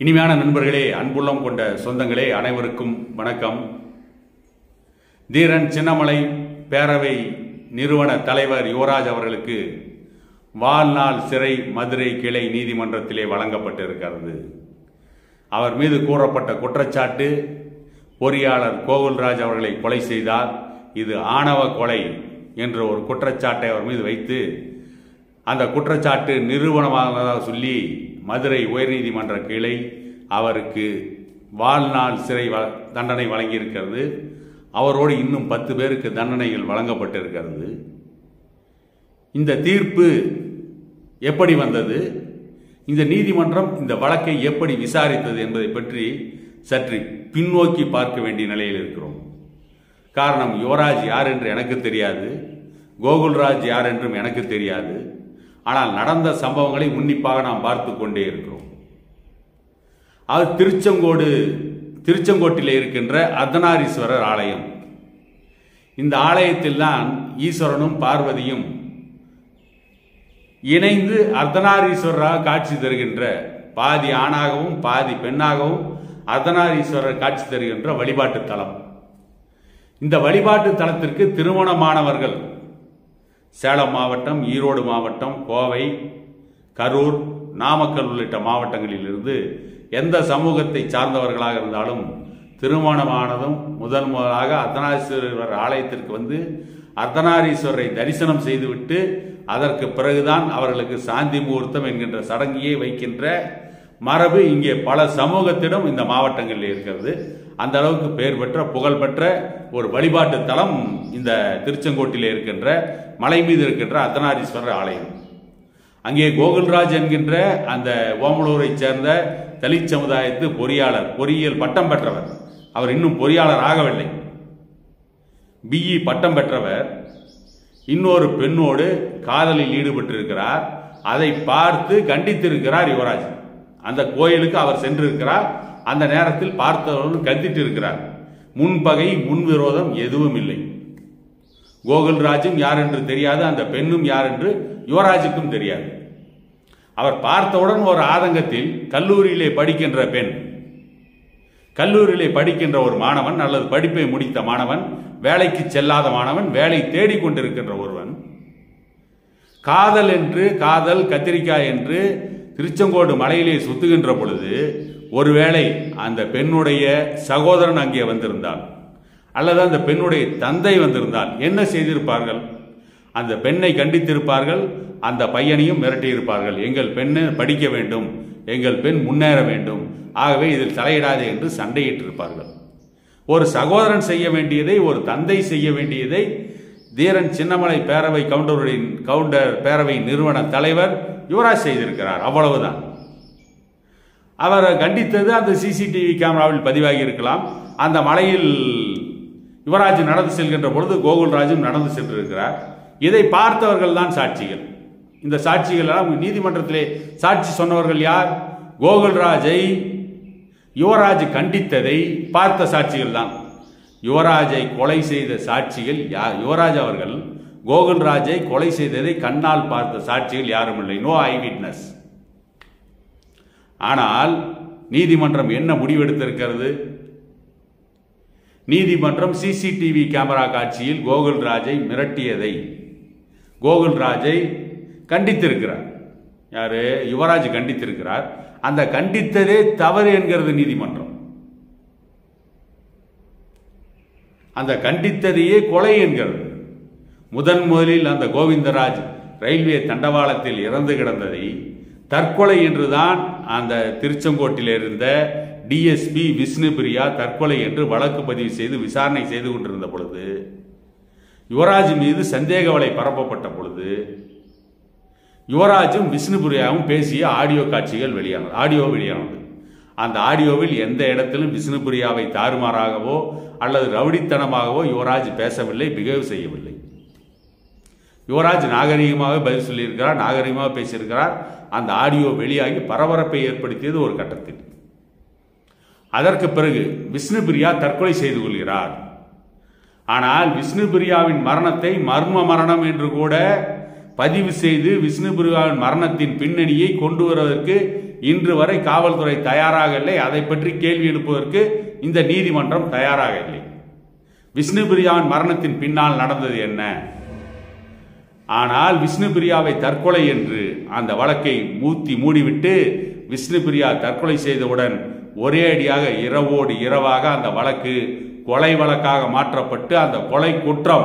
இனிமையான நண்பர்களே அன்புள்ளம் கொண்ட சொந்தங்களே அனைவருக்கும் வணக்கம் தீரன் சின்னமலை பேரவை நிறுவன தலைவர் யுவராஜ் அவர்களுக்கு வாழ்நாள் சிறை மதுரை கிளை நீதிமன்றத்திலே வழங்கப்பட்டிருக்கிறது அவர் மீது கூறப்பட்ட குற்றச்சாட்டு பொறியாளர் கோகுல்ராஜ் அவர்களை கொலை செய்தார் இது ஆணவ கொலை என்ற ஒரு குற்றச்சாட்டை அவர் மீது வைத்து அந்த குற்றச்சாட்டு நிறுவனமானதாக சொல்லி மதுரை உயர்நீதிமன்ற கிளை அவருக்கு வாழ்நாள் சிறை வ- தண்டனை வழங்கியிருக்கிறது அவரோடு இன்னும் பத்து பேருக்கு தண்டனைகள் வழங்கப்பட்டிருக்கிறது இந்த தீர்ப்பு எப்படி வந்தது இந்த நீதிமன்றம் இந்த வழக்கை எப்படி விசாரித்தது என்பதை பற்றி சற்று பின்னோக்கி பார்க்க வேண்டிய நிலையில் இருக்கிறோம் காரணம் யுவராஜ் யார் என்று எனக்கு தெரியாது கோகுல்ராஜ் யார் என்றும் எனக்கு தெரியாது ஆனால் நடந்த சம்பவங்களை உன்னிப்பாக நாம் பார்த்து கொண்டே இருக்கிறோம் அது திருச்செங்கோடு திருச்செங்கோட்டில் இருக்கின்ற அர்த்தநாரீஸ்வரர் ஆலயம் இந்த ஆலயத்தில் தான் ஈஸ்வரனும் பார்வதியும் இணைந்து அர்த்தநாரீஸ்வரராக காட்சி தருகின்ற பாதி ஆணாகவும் பாதி பெண்ணாகவும் அர்த்தநாரீஸ்வரர் காட்சி தருகின்ற வழிபாட்டு தலம் இந்த வழிபாட்டு தலத்திற்கு திருமணமானவர்கள் சேலம் மாவட்டம் ஈரோடு மாவட்டம் கோவை கரூர் நாமக்கல் உள்ளிட்ட மாவட்டங்களிலிருந்து எந்த சமூகத்தை சார்ந்தவர்களாக இருந்தாலும் திருமணமானதும் முதல் முதலாக அர்த்தநாரீஸ்வரர் ஆலயத்திற்கு வந்து அர்த்தநாரீஸ்வரரை தரிசனம் செய்துவிட்டு அதற்கு பிறகுதான் அவர்களுக்கு சாந்தி முகூர்த்தம் என்கின்ற சடங்கையே வைக்கின்ற மரபு இங்கே பல சமூகத்திடம் இந்த மாவட்டங்களில் இருக்கிறது அந்த அளவுக்கு பெயர் பெற்ற புகழ்பெற்ற ஒரு வழிபாட்டு தலம் இந்த திருச்செங்கோட்டிலே இருக்கின்ற மலை மீது இருக்கின்ற அர்த்தநாரீஸ்வரர் ஆலயம் அங்கே கோகுல்ராஜ் என்கின்ற அந்த ஓமலூரை சேர்ந்த தலித் சமுதாயத்து பொறியாளர் பொறியியல் பட்டம் பெற்றவர் அவர் இன்னும் பொறியாளர் ஆகவில்லை பிஇ பட்டம் பெற்றவர் இன்னொரு பெண்ணோடு காதலில் ஈடுபட்டிருக்கிறார் அதை பார்த்து கண்டித்திருக்கிறார் யுவராஜ் அந்த கோயிலுக்கு அவர் சென்றிருக்கிறார் அந்த நேரத்தில் பார்த்தவர்கள் கண்டித்து இருக்கிறார் முன்பகை முன்விரோதம் எதுவும் இல்லை கோகுல்ராஜும் யார் என்று தெரியாது அந்த பெண்ணும் யார் என்று யுவராஜுக்கும் தெரியாது அவர் பார்த்தவுடன் ஒரு ஆதங்கத்தில் கல்லூரியிலே படிக்கின்ற பெண் கல்லூரியிலே படிக்கின்ற ஒரு மாணவன் அல்லது படிப்பை முடித்த மாணவன் வேலைக்கு செல்லாத மாணவன் வேலை தேடிக் கொண்டிருக்கின்ற ஒருவன் காதல் என்று காதல் கத்திரிக்காய் என்று திருச்செங்கோடு மலையிலே சுத்துகின்ற பொழுது ஒருவேளை அந்த பெண்ணுடைய சகோதரன் அங்கே வந்திருந்தால் அல்லது அந்த பெண்ணுடைய தந்தை வந்திருந்தால் என்ன செய்திருப்பார்கள் அந்த பெண்ணை கண்டித்திருப்பார்கள் அந்த பையனையும் மிரட்டியிருப்பார்கள் எங்கள் பெண்ணை படிக்க வேண்டும் எங்கள் பெண் முன்னேற வேண்டும் ஆகவே இதில் தலையிடாதே என்று சண்டையிட்டிருப்பார்கள் ஒரு சகோதரன் செய்ய வேண்டியதை ஒரு தந்தை செய்ய வேண்டியதை தீரன் சின்னமலை பேரவை கவுண்டரின் கவுண்டர் பேரவை நிறுவன தலைவர் யுவராஜ் செய்திருக்கிறார் அவ்வளவுதான் அவர் கண்டித்தது அந்த சிசிடிவி கேமராவில் பதிவாகி இருக்கலாம் அந்த மலையில் யுவராஜ் நடந்து செல்கின்ற பொழுது கோகுல்ராஜும் நடந்து சென்றிருக்கிறார் இதை பார்த்தவர்கள் தான் சாட்சிகள் இந்த சாட்சிகள் எல்லாம் நீதிமன்றத்திலே சாட்சி சொன்னவர்கள் யார் கோகுல்ராஜை யுவராஜ் கண்டித்ததை பார்த்த சாட்சிகள் தான் யுவராஜை கொலை செய்த சாட்சிகள் யார் யுவராஜ் அவர்கள் கோகுல்ராஜை கொலை செய்ததை கண்ணால் பார்த்த சாட்சிகள் யாரும் இல்லை நோ ஐ விட்னஸ் ஆனால் நீதிமன்றம் என்ன முடிவெடுத்திருக்கிறது நீதிமன்றம் சிசிடிவி கேமரா காட்சியில் கோகுல்ராஜை மிரட்டியதை கோகுல்ராஜை கண்டித்திருக்கிறார் யாரு யுவராஜ் கண்டித்திருக்கிறார் அந்த கண்டித்ததே தவறு என்கிறது நீதிமன்றம் அந்த கண்டித்ததையே கொலை என்கிறது முதன் முதலில் அந்த கோவிந்தராஜ் ரயில்வே தண்டவாளத்தில் இறந்து கிடந்ததை தற்கொலை என்றுதான் அந்த திருச்செங்கோட்டில் இருந்த டிஎஸ்பி விஷ்ணுபிரியா தற்கொலை என்று வழக்கு பதிவு செய்து விசாரணை செய்து கொண்டிருந்த பொழுது யுவராஜ் மீது சந்தேக வலை பரப்பப்பட்ட பொழுது யுவராஜும் விஷ்ணுபிரியாவும் பேசிய ஆடியோ காட்சிகள் வெளியானது ஆடியோ வெளியானது அந்த ஆடியோவில் எந்த இடத்திலும் விஷ்ணுபிரியாவை தாறுமாறாகவோ அல்லது ரவுடித்தனமாகவோ யுவராஜ் பேசவில்லை பிகேவ் செய்யவில்லை யுவராஜ் நாகரிகமாக பதில் சொல்லியிருக்கிறார் நாகரிகமாக பேசியிருக்கிறார் அந்த ஆடியோ வெளியாகி பரபரப்பை ஏற்படுத்தியது ஒரு கட்டத்தில் அதற்கு பிறகு விஷ்ணுபிரியா தற்கொலை செய்து கொள்கிறார் ஆனால் விஷ்ணுபிரியாவின் மரணத்தை மர்ம மரணம் என்று கூட பதிவு செய்து விஷ்ணுபிரியாவின் மரணத்தின் பின்னணியை கொண்டு வருவதற்கு இன்று வரை காவல்துறை தயாராக இல்லை அதை பற்றி கேள்வி எழுப்புவதற்கு இந்த நீதிமன்றம் தயாராக இல்லை விஷ்ணுபிரியாவின் மரணத்தின் பின்னால் நடந்தது என்ன ஆனால் விஷ்ணுபிரியாவை தற்கொலை என்று அந்த வழக்கை மூத்தி மூடிவிட்டு விஷ்ணுபிரியா தற்கொலை செய்தவுடன் ஒரே அடியாக இரவோடு இரவாக அந்த வழக்கு கொலை வழக்காக மாற்றப்பட்டு அந்த கொலை குற்றம்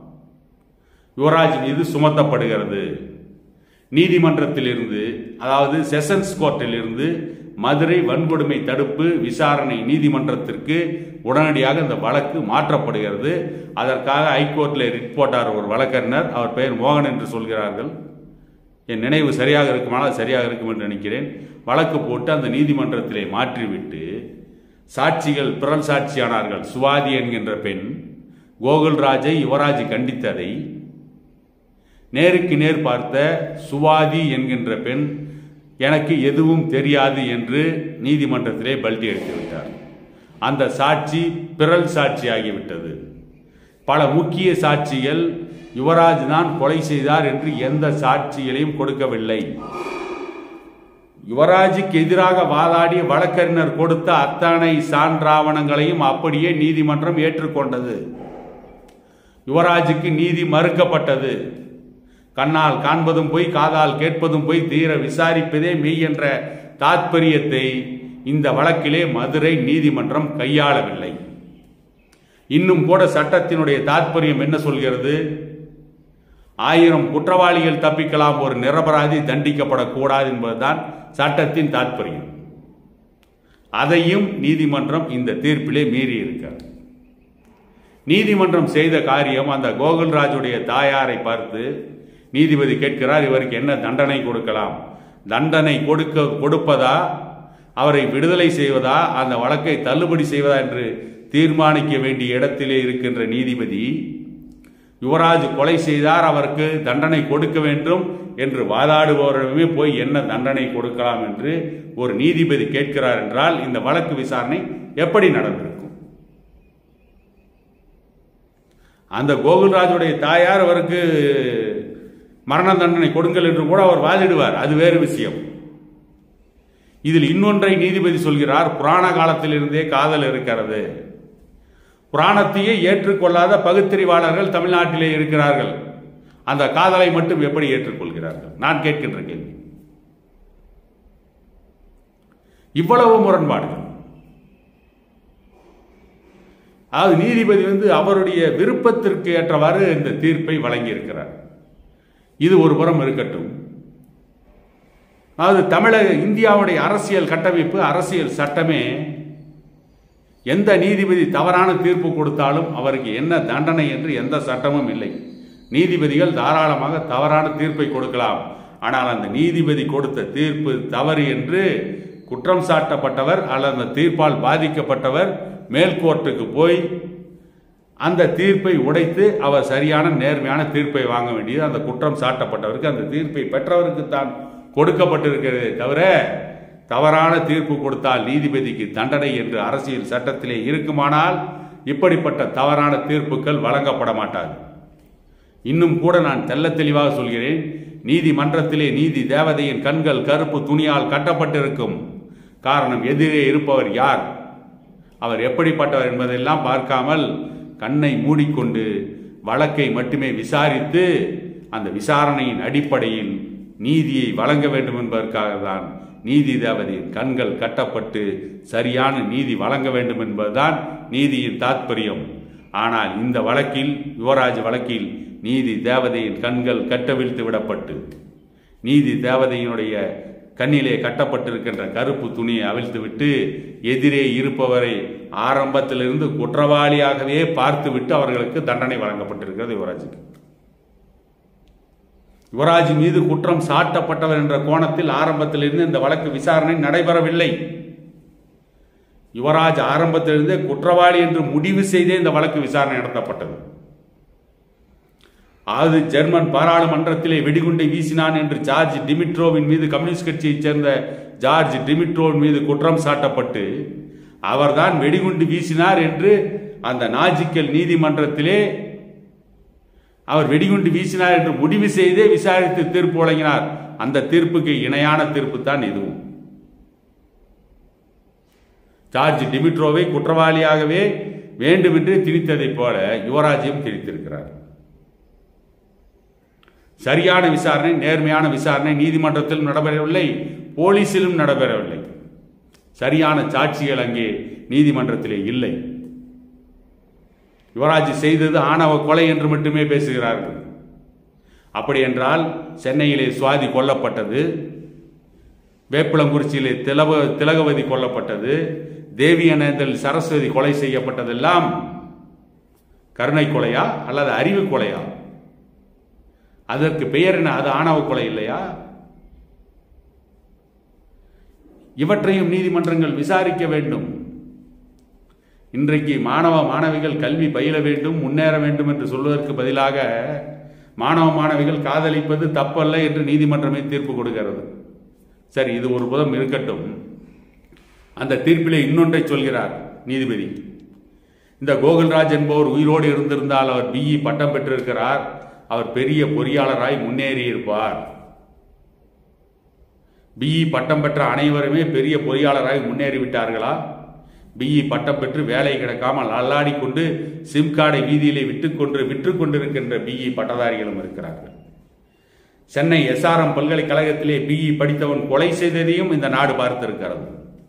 யுவராஜ் மீது சுமத்தப்படுகிறது நீதிமன்றத்திலிருந்து அதாவது செஷன்ஸ் கோர்ட்டிலிருந்து மதுரை வன்கொடுமை தடுப்பு விசாரணை நீதிமன்றத்திற்கு உடனடியாக இந்த வழக்கு மாற்றப்படுகிறது அதற்காக ஹைகோர்ட்டில் ரிட் போட்டார் ஒரு வழக்கறிஞர் அவர் பெயர் மோகன் என்று சொல்கிறார்கள் என் நினைவு சரியாக இருக்குமானால் சரியாக இருக்கும் என்று நினைக்கிறேன் வழக்கு போட்டு அந்த நீதிமன்றத்திலே மாற்றிவிட்டு சாட்சிகள் பிறல் சாட்சியானார்கள் சுவாதி என்கின்ற பெண் கோகுல்ராஜை யுவராஜ் கண்டித்ததை நேருக்கு நேர் பார்த்த சுவாதி என்கின்ற பெண் எனக்கு எதுவும் தெரியாது என்று நீதிமன்றத்திலே பல்டி அடித்து விட்டார் அந்த சாட்சி பிறல் சாட்சி ஆகிவிட்டது பல முக்கிய சாட்சிகள் யுவராஜ் தான் கொலை செய்தார் என்று எந்த சாட்சிகளையும் கொடுக்கவில்லை யுவராஜுக்கு எதிராக வாதாடிய வழக்கறிஞர் கொடுத்த அத்தனை சான்றாவணங்களையும் அப்படியே நீதிமன்றம் ஏற்றுக்கொண்டது யுவராஜுக்கு நீதி மறுக்கப்பட்டது கண்ணால் காண்பதும் போய் காதால் கேட்பதும் போய் தீர விசாரிப்பதே மெய் என்ற தாத்பரியத்தை இந்த வழக்கிலே மதுரை நீதிமன்றம் கையாளவில்லை இன்னும் கூட சட்டத்தினுடைய தாத்பரியம் என்ன சொல்கிறது ஆயிரம் குற்றவாளிகள் தப்பிக்கலாம் ஒரு நிரபராதி தண்டிக்கப்படக்கூடாது என்பதுதான் சட்டத்தின் தாத்பரியம் அதையும் நீதிமன்றம் இந்த தீர்ப்பிலே மீறி இருக்கிறது நீதிமன்றம் செய்த காரியம் அந்த கோகுல்ராஜுடைய தாயாரை பார்த்து நீதிபதி கேட்கிறார் இவருக்கு என்ன தண்டனை கொடுக்கலாம் தண்டனை கொடுக்க கொடுப்பதா அவரை விடுதலை செய்வதா அந்த வழக்கை தள்ளுபடி செய்வதா என்று தீர்மானிக்க வேண்டிய இடத்திலே இருக்கின்ற நீதிபதி யுவராஜ் கொலை செய்தார் அவருக்கு தண்டனை கொடுக்க வேண்டும் என்று வாதாடுபவரிடமே போய் என்ன தண்டனை கொடுக்கலாம் என்று ஒரு நீதிபதி கேட்கிறார் என்றால் இந்த வழக்கு விசாரணை எப்படி நடந்திருக்கும் அந்த கோகுல்ராஜுடைய தாயார் அவருக்கு மரண தண்டனை கொடுங்கள் என்று கூட அவர் வாதிடுவார் அது வேறு விஷயம் இதில் இன்னொன்றை நீதிபதி சொல்கிறார் புராண காலத்திலிருந்தே காதல் இருக்கிறது புராணத்தையே ஏற்றுக்கொள்ளாத பகுத்தறிவாளர்கள் தமிழ்நாட்டிலே இருக்கிறார்கள் அந்த காதலை மட்டும் எப்படி ஏற்றுக்கொள்கிறார்கள் நான் கேட்கின்ற கேள்வி இவ்வளவு முரண்பாடுகள் அதாவது நீதிபதி வந்து அவருடைய விருப்பத்திற்கு ஏற்றவாறு இந்த தீர்ப்பை வழங்கியிருக்கிறார் இது ஒரு புறம் இருக்கட்டும் அதாவது தமிழக இந்தியாவுடைய அரசியல் கட்டமைப்பு அரசியல் சட்டமே எந்த நீதிபதி தவறான தீர்ப்பு கொடுத்தாலும் அவருக்கு என்ன தண்டனை என்று எந்த சட்டமும் இல்லை நீதிபதிகள் தாராளமாக தவறான தீர்ப்பை கொடுக்கலாம் ஆனால் அந்த நீதிபதி கொடுத்த தீர்ப்பு தவறு என்று குற்றம் சாட்டப்பட்டவர் அல்லது அந்த தீர்ப்பால் பாதிக்கப்பட்டவர் மேல்கோர்ட்டுக்கு போய் அந்த தீர்ப்பை உடைத்து அவர் சரியான நேர்மையான தீர்ப்பை வாங்க வேண்டியது அந்த குற்றம் சாட்டப்பட்டவருக்கு அந்த தீர்ப்பை பெற்றவருக்கு தான் கொடுக்கப்பட்டிருக்கிறதே தவிர தவறான தீர்ப்பு கொடுத்தால் நீதிபதிக்கு தண்டனை என்று அரசியல் சட்டத்திலே இருக்குமானால் இப்படிப்பட்ட தவறான தீர்ப்புகள் வழங்கப்பட மாட்டாது இன்னும் கூட நான் தெல்ல தெளிவாக சொல்கிறேன் நீதிமன்றத்திலே நீதி தேவதையின் கண்கள் கருப்பு துணியால் கட்டப்பட்டிருக்கும் காரணம் எதிரே இருப்பவர் யார் அவர் எப்படிப்பட்டவர் என்பதெல்லாம் பார்க்காமல் கண்ணை மூடிக்கொண்டு வழக்கை மட்டுமே விசாரித்து அந்த விசாரணையின் அடிப்படையில் நீதியை வழங்க வேண்டும் என்பதற்காக தான் நீதி தேவதையின் கண்கள் கட்டப்பட்டு சரியான நீதி வழங்க வேண்டும் என்பதுதான் நீதியின் தாத்பரியம் ஆனால் இந்த வழக்கில் யுவராஜ் வழக்கில் நீதி தேவதையின் கண்கள் கட்டவிழ்த்து விடப்பட்டு நீதி தேவதையினுடைய கண்ணிலே கட்டப்பட்டிருக்கின்ற கருப்பு துணியை அவிழ்த்துவிட்டு எதிரே இருப்பவரை ஆரம்பத்திலிருந்து குற்றவாளியாகவே பார்த்துவிட்டு அவர்களுக்கு தண்டனை வழங்கப்பட்டிருக்கிறது யுவராஜுக்கு யுவராஜ் மீது குற்றம் சாட்டப்பட்டவர் என்ற கோணத்தில் ஆரம்பத்திலிருந்து இந்த வழக்கு விசாரணை நடைபெறவில்லை யுவராஜ் ஆரம்பத்திலிருந்தே குற்றவாளி என்று முடிவு செய்தே இந்த வழக்கு விசாரணை நடத்தப்பட்டது அது ஜெர்மன் பாராளுமன்றத்திலே வெடிகுண்டை வீசினான் என்று ஜார்ஜ் டிமிட்ரோவின் மீது கம்யூனிஸ்ட் கட்சியைச் சேர்ந்த ஜார்ஜ் டிமிட்ரோவின் மீது குற்றம் சாட்டப்பட்டு அவர்தான் வெடிகுண்டு வீசினார் என்று அந்த நாஜிக்கல் நீதிமன்றத்திலே அவர் வெடிகுண்டு வீசினார் என்று முடிவு செய்தே விசாரித்து தீர்ப்பு வழங்கினார் அந்த தீர்ப்புக்கு இணையான தீர்ப்பு தான் இதுவும் ஜார்ஜ் டிமிட்ரோவை குற்றவாளியாகவே வேண்டுமென்றே திணித்ததைப் போல யுவராஜையும் திணித்திருக்கிறார் சரியான விசாரணை நேர்மையான விசாரணை நீதிமன்றத்திலும் நடைபெறவில்லை போலீசிலும் நடைபெறவில்லை சரியான சாட்சிகள் அங்கே நீதிமன்றத்திலே இல்லை யுவராஜ் செய்தது ஆணவ கொலை என்று மட்டுமே பேசுகிறார்கள் அப்படி என்றால் சென்னையிலே சுவாதி கொல்லப்பட்டது வேப்பிளங்குறிச்சியிலே திலக திலகவதி கொல்லப்பட்டது தேவியனேந்தல் சரஸ்வதி கொலை செய்யப்பட்டதெல்லாம் கருணை கொலையா அல்லது அறிவு கொலையா அதற்கு பெயர் என்ன அது ஆணவ கொலை இல்லையா இவற்றையும் நீதிமன்றங்கள் விசாரிக்க வேண்டும் இன்றைக்கு மாணவ மாணவிகள் கல்வி பயில வேண்டும் முன்னேற வேண்டும் என்று சொல்வதற்கு பதிலாக மாணவ மாணவிகள் காதலிப்பது தப்பல்ல என்று நீதிமன்றமே தீர்ப்பு கொடுக்கிறது சரி இது ஒரு புறம் இருக்கட்டும் அந்த தீர்ப்பிலே இன்னொன்றை சொல்கிறார் நீதிபதி இந்த கோகுல்ராஜ் என்பவர் உயிரோடு இருந்திருந்தால் அவர் பிஇ பட்டம் பெற்றிருக்கிறார் அவர் பெரிய பொறியாளராய் முன்னேறி இருப்பார் பிஇ பட்டம் பெற்ற அனைவருமே பெரிய பொறியாளராய் முன்னேறி விட்டார்களா பிஇ பட்டம் பெற்று வேலை கிடைக்காமல் அல்லாடி கொண்டு சிம் கார்டை வீதியிலே விட்டுக்கொண்டு விற்று கொண்டிருக்கின்ற பிஇ பட்டதாரிகளும் இருக்கிறார்கள் சென்னை எஸ்ஆர்எம் பல்கலைக்கழகத்திலே பிஇ படித்தவன் கொலை செய்ததையும் இந்த நாடு பார்த்திருக்கிறது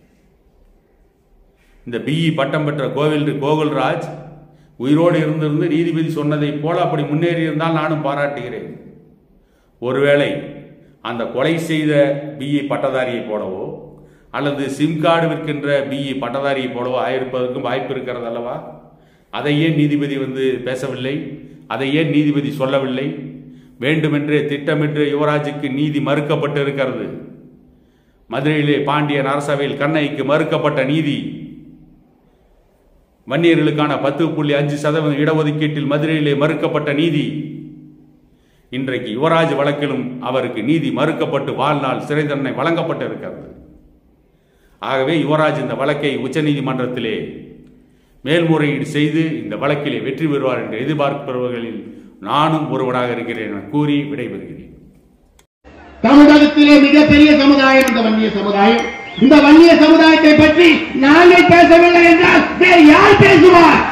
இந்த பிஇ பட்டம் பெற்ற கோவில் கோகுல்ராஜ் உயிரோடு இருந்திருந்து நீதிபதி சொன்னதைப் போல அப்படி முன்னேறி இருந்தால் நானும் பாராட்டுகிறேன் ஒருவேளை அந்த கொலை செய்த பிஇ பட்டதாரியை போலவோ அல்லது சிம் கார்டு விற்கின்ற பிஇ பட்டதாரியை போலவோ ஆயிருப்பதற்கும் வாய்ப்பு இருக்கிறது அல்லவா அதை ஏன் நீதிபதி வந்து பேசவில்லை அதை ஏன் நீதிபதி சொல்லவில்லை வேண்டுமென்றே திட்டமிட்டு யுவராஜுக்கு நீதி மறுக்கப்பட்டு இருக்கிறது மதுரையிலே பாண்டியன் அரசவையில் கண்ணைக்கு மறுக்கப்பட்ட நீதி வன்னியர்களுக்கான பத்து புள்ளி அஞ்சு சதவீதம் இடஒதுக்கீட்டில் மதுரையிலே மறுக்கப்பட்ட நீதி இன்றைக்கு யுவராஜ் வழக்கிலும் அவருக்கு நீதி மறுக்கப்பட்டு வாழ்நாள் சிறை தண்டனை வழங்கப்பட்டு இருக்கிறது ஆகவே யுவராஜ் இந்த வழக்கை உச்சநீதிமன்றத்திலே மேல்முறையீடு செய்து இந்த வழக்கிலே வெற்றி பெறுவார் என்று எதிர்பார்ப்பவர்களில் நானும் ஒருவனாக இருக்கிறேன் என கூறி விடைபெறுகிறேன் தமிழகத்திலே மிகப்பெரிய சமுதாயம் இந்த வன்னிய சமுதாயம் இந்த வன்னிய சமுதாயத்தை பற்றி நாங்கள் பேசவில்லை என்றால் வேறு யார் பேசுவார்